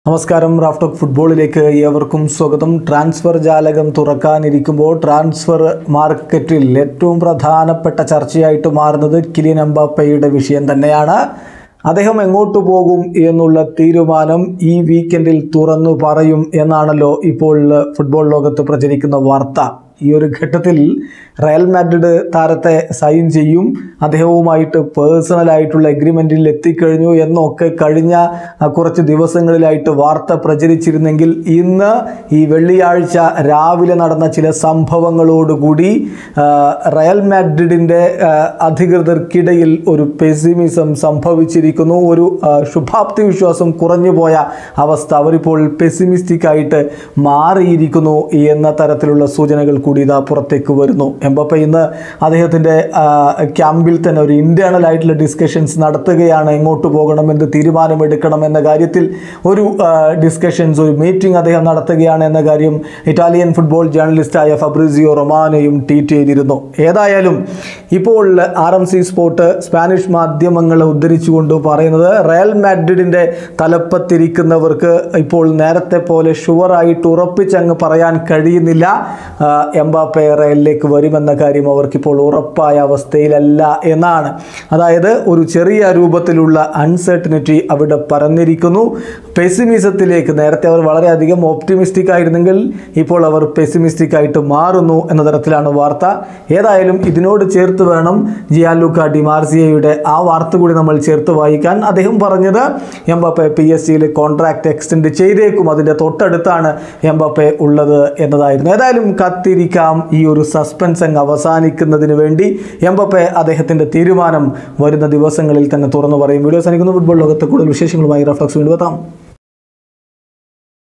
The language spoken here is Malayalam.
നമസ്കാരം റാഫ്റ്റോക്ക് ഫുട്ബോളിലേക്ക് ഏവർക്കും സ്വാഗതം ട്രാൻസ്ഫർ ജാലകം തുറക്കാനിരിക്കുമ്പോൾ ട്രാൻസ്ഫർ മാർക്കറ്റിൽ ഏറ്റവും പ്രധാനപ്പെട്ട ചർച്ചയായിട്ട് മാറുന്നത് കിലിയൻ എംബാപ്പയുടെ വിഷയം തന്നെയാണ് അദ്ദേഹം എങ്ങോട്ട് പോകും എന്നുള്ള തീരുമാനം ഈ വീക്കെൻഡിൽ തുറന്നു പറയും എന്നാണല്ലോ ഇപ്പോൾ ഫുട്ബോൾ ലോകത്ത് പ്രചരിക്കുന്ന വാർത്ത ഈ ഒരു ഘട്ടത്തിൽ റയൽ മാഡ്രിഡ് താരത്തെ സൈൻ ചെയ്യും അദ്ദേഹവുമായിട്ട് പേഴ്സണലായിട്ടുള്ള എഗ്രിമെൻറ്റിൽ എത്തിക്കഴിഞ്ഞു എന്നൊക്കെ കഴിഞ്ഞ ആ, കുറച്ച് ദിവസങ്ങളിലായിട്ട് വാർത്ത പ്രചരിച്ചിരുന്നെങ്കിൽ ഇന്ന് ഈ വെള്ളിയാഴ്ച രാവിലെ നടന്ന ചില സംഭവങ്ങളോടുകൂടി ആ, റയൽ മാഡ്രിഡിൻ്റെ ആ, അധികൃതർക്കിടയിൽ ഒരു പെസിമിസം സംഭവിച്ചിരിക്കുന്നു ഒരു ആ, ശുഭാപ്തി വിശ്വാസം കുറഞ്ഞു പോയ അവസ്ഥ അവരിപ്പോൾ പെസിമിസ്റ്റിക് ആയിട്ട് മാറിയിരിക്കുന്നു എന്ന തരത്തിലുള്ള സൂചനകൾ കൂടി ഇതാ പുറത്തേക്ക് വരുന്നു എംബപ്പ ഇന്ന് അദ്ദേഹത്തിൻ്റെ ക്യാമ്പിൽ തന്നെ ഒരു ഇൻറ്റേർണൽ ആയിട്ടുള്ള ഡിസ്കഷൻസ് നടത്തുകയാണ് എങ്ങോട്ട് പോകണം എന്ത് തീരുമാനമെടുക്കണം എന്ന കാര്യത്തിൽ ഒരു ഡിസ്കഷൻസ് ഒരു മീറ്റിംഗ് അദ്ദേഹം നടത്തുകയാണ് എന്ന കാര്യം ഇറ്റാലിയൻ ഫുട്ബോൾ ജേർണലിസ്റ്റായ ഫബ്രിസിയോ റൊമാനയും ട്വീറ്റ് ചെയ്തിരുന്നു ഏതായാലും ഇപ്പോൾ R M C Sport Spanish മാധ്യമങ്ങളെ ഉദ്ധരിച്ചുകൊണ്ട് പറയുന്നത് റയൽ മാഡ്രിഡിൻ്റെ തലപ്പത്തിരിക്കുന്നവർക്ക് ഇപ്പോൾ നേരത്തെ പോലെ ഷുവറായിട്ട് ഉറപ്പിച്ചങ്ങ് പറയാൻ കഴിയുന്നില്ല ആ, എംബാപ്പെ റയലിലേക്ക് വരുമെന്ന കാര്യം അവർക്കിപ്പോൾ ഉറപ്പായ അവസ്ഥയിലല്ല എന്നാണ് അതായത് ഒരു ചെറിയ രൂപത്തിലുള്ള അൺസർട്ടനിറ്റി അവിടെ പരന്നിരിക്കുന്നു പെസിമിസത്തിലേക്ക് നേരത്തെ അവർ വളരെയധികം ഓപ്റ്റിമിസ്റ്റിക് ആയിരുന്നെങ്കിൽ ഇപ്പോൾ അവർ പെസിമിസ്റ്റിക് ആയിട്ട് മാറുന്നു എന്ന തരത്തിലാണ് വാർത്ത ഏതായാലും ഇതിനോട് ചേർത്ത് വേണം ജിയാലുക്ക ഡിമാർസിയയുടെ ആ വാർത്ത കൂടി നമ്മൾ ചേർത്ത് വായിക്കാൻ അദ്ദേഹം പറഞ്ഞത് എംബാപ്പെ പി എസ് സിയിൽ കോൺട്രാക്ട് എക്സ്റ്റെൻഡ് ചെയ്തേക്കും അതിൻ്റെ തൊട്ടടുത്താണ് എംബാപ്പെ ഉള്ളത് എന്നതായിരുന്നു ഏതായാലും കാത്തിരിക്കാം ഈ ഒരു സസ്പെൻസ് അങ്ങ് അവസാനിക്കുന്നതിന് വേണ്ടി എംബപ്പെ അദ്ദേഹത്തിൻ്റെ തീരുമാനം വരുന്ന ദിവസങ്ങളിൽ തന്നെ തുറന്നു പറയും വീഡിയോ സാധിക്കുന്ന ഫുട്ബോൾ ലോകത്തെ കൂടുതൽ വിശേഷങ്ങളുമായി റഫ്ലക്സ് വീണ്ടും എത്താം